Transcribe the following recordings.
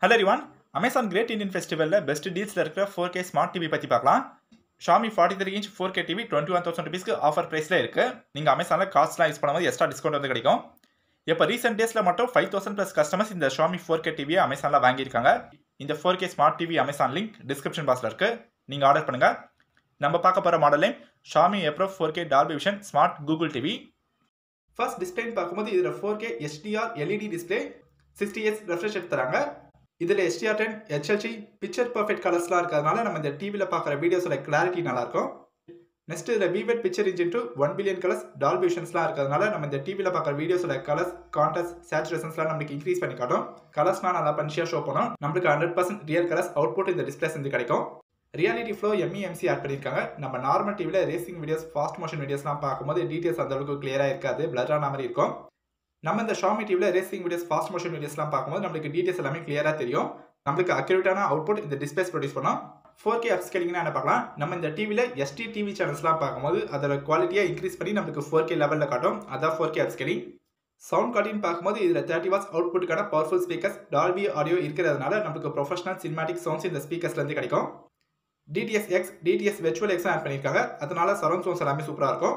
hello ரிவான் Amazon great Indian ஃபெஸ்டிவலில் best டீல்ஸில் இருக்கிற ஃபோர் கே ஸ்மார்ட் டிவி பற்றி பார்க்கலாம் Xiaomi forty three inch four K TV twenty one thousand ருபீஸ்க்கு ஆஃபர் ப்ரைஸில் இருக்குது நீங்கள் அமேசானில் காஸ்ட்லாம் யூஸ் பண்ணும்போது எக்ஸ்ட்ரா டிஸ்கவுண்ட் வந்து கிடைக்கும் இப்போ ரீசெண்ட் டேஸில் மட்டும் ஃபைவ் தௌசண்ட் ப்ளஸ் கஸ்டமர்ஸ் இந்த ஷாமி ஃபோர் கே டிவியை அமேசானில் வாங்கியிருக்காங்க இந்த four K smart TV Amazon link description பாக்ஸில் இருக்குது நீங்கள் ஆர்டர் பண்ணுங்கள் நம்ம பார்க்க போகிற model name Xiaomi X Pro four K Dolby Vision smart Google TV first டிஸ்பிளேன்னு பார்க்கும்போது இதில் four K SDR LED display sixty S refresh எடுத்து தராங்க இதில் SDR ten HLC picture perfect கலர்ஸ்லாம் இருக்கிறதுனால நம்ம இந்த டிவியில் பார்க்குற வீடியோஸோட கிளாரிட்டி நல்லாயிருக்கும் நெக்ஸ்ட் இதில் vivid picture engine two one billion colours Dolby விஷன்ஸ்லாம் இருக்கிறதுனால நம்ம இந்த டிவியில் பார்க்குற வீடியோஸோட கலர்ஸ் கான்டஸ்ட் சேச்சுரேஷன்ஸ்லாம் நமக்கு இன்க்ரீஸ் பண்ணி காட்டும் கலர்ஸ்லாம் நல்லா பன்ஷியாக ஷோ பண்ணும் நம்மளுக்கு hundred percent real colours output இந்த டிஸ்பிளேஸ் வந்து கிடைக்கும் ரியாலிட்டி ஃப்ளோ எம்இஎம்சி ஆட் பண்ணியிருக்காங்க நம்ம நார்மல் டிவியில் ரேசிங் வீடியோஸ் ஃபாஸ்ட் மோஷன் வீடியோஸ்லாம் பார்க்கும்போது டீட்டெயில்ஸ் அந்த அளவுக்கு கிளியராக இருக்காது பிளரான மாதிரி இருக்கும் நம்ம இந்த ஷாமி டிவியில் ரேசிங் வீடியோஸ் ஃபாஸ்ட் மோஷன் வீடியோஸ்லாம் பார்க்கும்போது நம்மளுக்கு டீட்டெயில்ஸ் எல்லாமே கிளியராக தெரியும் நம்மளுக்கு அக்யூரேட்டான அவுட்புட் இந்த டிஸ்பிளேஸ் ப்ரொடியூஸ் பண்ணோம் ஃபோர் கே அப்ஸ்கேலிங்னா என்ன பார்க்கலாம் நம்ம இந்த டிவியில் எஸ்டி டிவி சேனல்ஸ்லாம் பார்க்கும்போது அதோட குவாலிட்டியாக இன்க்ரீஸ் பண்ணி நம்மளுக்கு ஃபோர் கே லெவலில் காட்டும் அதான் ஃபோர் கே அப்ஸ்கேலிங் சவுண்ட் குவாலிட்டின்னு பார்க்கும்போது இதில் தேர்ட்டி வாட்ஸ் அவுட்புட்டுக்கான பவர்ஃபுல் ஸ்பீக்கர்ஸ் டால்பி ஆடியோ இருக்கிறதுனால நம்மளுக்கு ப்ரொஃபஷனல் சினிமாட்டிக் சவுண்ட்ஸ் இந்த ஸ்பீக்கர்ஸ்லேருந்து கிடைக்கும் டிடிஎஸ் எக்ஸ் டிடிஎஸ் வெர்ச்சுவல் எக்ஸும் ஆட் பண்ணியிருக்காங்க அதனால சரௌண்ட் சவுண்ட்ஸ் எல்லாமே சூப்பராக இருக்கும்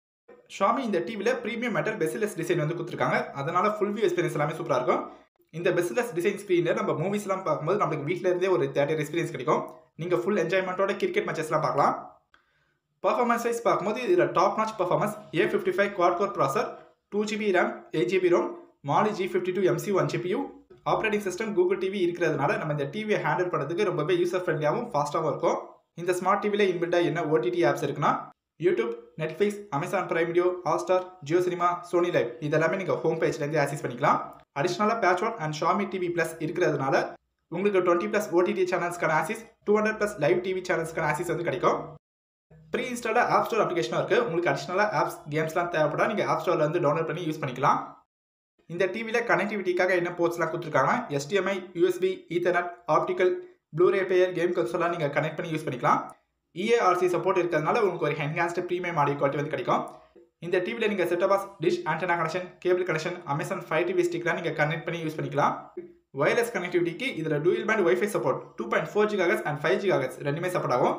ஷாமி இந்த டிவியில் ப்ரீமியம் மெட்டல் பெசிலஸ் டிசைன் வந்து கொடுத்துருக்காங்க அதனால ஃபுல் வியூ எக்ஸ்பீரியன்ஸ் எல்லாமே சூப்பராக இருக்கும் இந்த பெசிலஸ் டிசைன் ஸ்க்ரீனில் நம்ம மூவிஸ்லாம் பார்க்கும்போது நம்மளுக்கு வீட்டில் இருந்தே ஒரு தேட்டர் எக்ஸ்பீரியன்ஸ் கிடைக்கும் நீங்கள் ஃபுல் என்ஜாய்மெண்ட்டோட கிரிக்கெட் மேட்சஸ்லாம் பார்க்கலாம் பர்ஃபார்மன்ஸ் வைஸ் பார்க்கும்போது இதில் top notch performance A fifty five quad core processor two GB RAM eight GB ROM Mali G fifty two MC one GPU operating system Google TV இருக்கிறதுனால நம்ம இந்த டிவியை handle பண்ணுறதுக்கு ரொம்பவே user ஃப்ரெண்ட்லியாகவும் ஃபாஸ்ட்டாகவும் இருக்கும் இந்த ஸ்மார்ட் டிவியில் இன்பில்டாக என்ன ஓடிடி ஆப்ஸ் இருக்குன்னா YouTube Netflix Amazon Prime Video Hotstar Jio cinema Sony LIV இதெல்லாமே நீங்கள் ஹோம் பேஜ்லேருந்து ஆக்சஸ் பண்ணிக்கலாம் அடிஷ்னலாக PatchWall and Xiaomi TV plus இருக்கிறதுனால உங்களுக்கு டுவெண்ட்டி ப்ளஸ் ஓடிடி சேனல்ஸ்க்கான access two hundred plus live TV சேனல்ஸ்க்கான ஆக்சிஸ் வந்து கிடைக்கும் ப்ரீ இன்ஸ்டாலாக ஆப் ஸ்டோர் அப்ளிகேஷனும் இருக்குது உங்களுக்கு அடிஷ்னலாக ஆப்ஸ் கேம்ஸ்லாம் தேவைப்படா நீங்கள் ஆப் ஸ்டோரில் வந்து டவுன்லோட் பண்ணி யூஸ் பண்ணிக்கலாம் இந்த டிவியில் கனெக்டிவிட்டிக்காக என்ன போர்ட்ஸ்லாம் கொடுத்துருக்காங்க HDMI USB ethernet optical Blu ray player game கன்சோலாம் நீங்கள் கனெக்ட் பண்ணி யூஸ் பண்ணிக்கலாம் இஏஆர்சி சப்போர்ட் இருக்கிறதுனால உங்களுக்கு ஒரு என்ஹான்ஸ்டு ப்ரீமியம் ஆடியோ குவாலிட்டி வந்து கிடைக்கும் இந்த டிவியில் நீங்கள் set top box dish antenna connection cable connection Amazon Fire TV ஸ்டிக்லாம் நீங்கள் கனெக்ட் பண்ணி யூஸ் பண்ணிக்கலாம் வயர்லெஸ் கனெக்டிவிட்டிக்கு இதில் dual band WiFi support two point four gigahertz and five gigahertz ரெண்டுமே சப்போர்ட் ஆகும்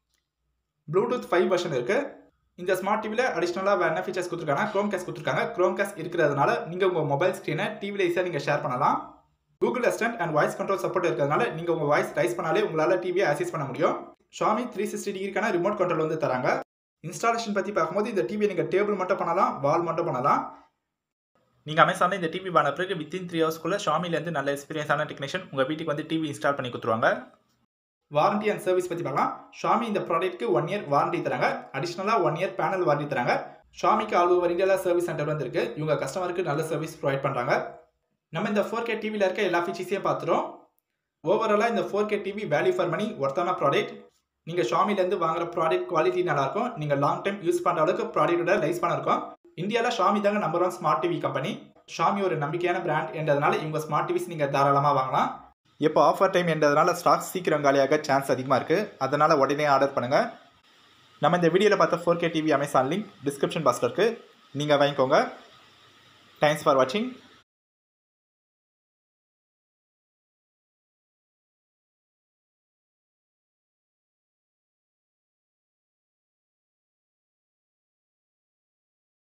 ப்ளூடூத் ஃபைவ் வெர்ஷன் இருக்குது இந்த ஸ்மார்ட் டிவியில் அடிஷ்னலாக வேறு என்ன ஃபீச்சர்ஸ் கொடுத்துருக்காங்க க்ரோம் கேஸ் கொடுத்துருக்காங்க க்ரோம் கேஸ் இருக்கிறதுனால நீங்கள் உங்கள் மொபைல் ஸ்க்ரீனை டிவியில் ஈஸியாக நீங்கள் ஷேர் பண்ணலாம் Google assistant and voice control support இருக்கிறதுனால நீங்கள் உங்கள் வாய்ஸ் ரைஸ் பண்ணாலே உங்களால் டிவியை ஆக்சஸ் பண்ண முடியும் ஷாமி த்ரீ சிக்ஸ்டி டிகிரிக்கான ரிமோட் கண்ட்ரோல் வந்து தராங்க இன்ஸ்டாலேஷன் பற்றி பார்க்கும்போது இந்த டிவியை நீங்கள் டேபிள் மட்டும் பண்ணலாம் வால் மட்டும் பண்ணலாம் நீங்கள் அமேசானில் இந்த டிவி வாங்கின பிறகு வித்தின் த்ரீ ஹவர்ஸ்க்குள்ளே ஷாமிலேருந்து நல்ல எக்ஸ்பீரியன்ஸான டெக்னீஷியன் உங்கள் வீட்டுக்கு வந்து டிவி இன்ஸ்டால் பண்ணி கொடுத்துருவாங்க வாரண்டி அண்ட் சர்வீஸ் பற்றி பார்க்கலாம் ஷாமி இந்த ப்ராடக்ட்க்கு ஒன் இயர் வாரண்டி தராங்க அடிஷ்னலாக ஒன் இயர் பேனல் வாரண்டி தராங்க ஷாமிக்கு ஆல் ஓவர் இந்தியாவில் சர்வீஸ் சென்டர் வந்து இருக்கு இவங்க கஸ்டமருக்கு நல்ல சர்வீஸ் ப்ரொவைட் பண்ணுறாங்க நம்ம இந்த ஃபோர் கே டிவியில் இருக்க எல்லா ஃபீச்சர்ஸையும் பார்த்துட்டோம் ஓவராலாக இந்த four K TV value for money ஒர்த்தான ப்ராடக்ட் நீங்கள் ஷாமிலேருந்து வாங்குற ப்ராடக்ட் குவாலிட்டி நல்லாயிருக்கும் நீங்கள் லாங் டைம் யூஸ் பண்ணுற அளவுக்கு ப்ராடக்ட்டோட லைஸ் பண்ண இருக்கும் இந்தியாவில் ஷாமி தாங்க number one smart TV company Xiaomi ஒரு நம்பிக்கையான பிராண்ட் என்றதுனால இவங்க ஸ்மார்ட் டிவிஸ் நீங்கள் தாராளமாக வாங்கலாம் இப்போ ஆஃபர் டைம் என்றதுனால ஸ்டாக் சீக்கிரம் காலியாக சான்ஸ் அதிகமாக இருக்குது அதனால் உடனே ஆர்டர் பண்ணுங்கள் நம்ம இந்த வீடியோவில் பார்த்த four K TV Amazon link description பாக்ஸில் இருக்குது நீங்கள் வாங்கிக்கோங்க தேங்க்ஸ் ஃபார் வாட்சிங்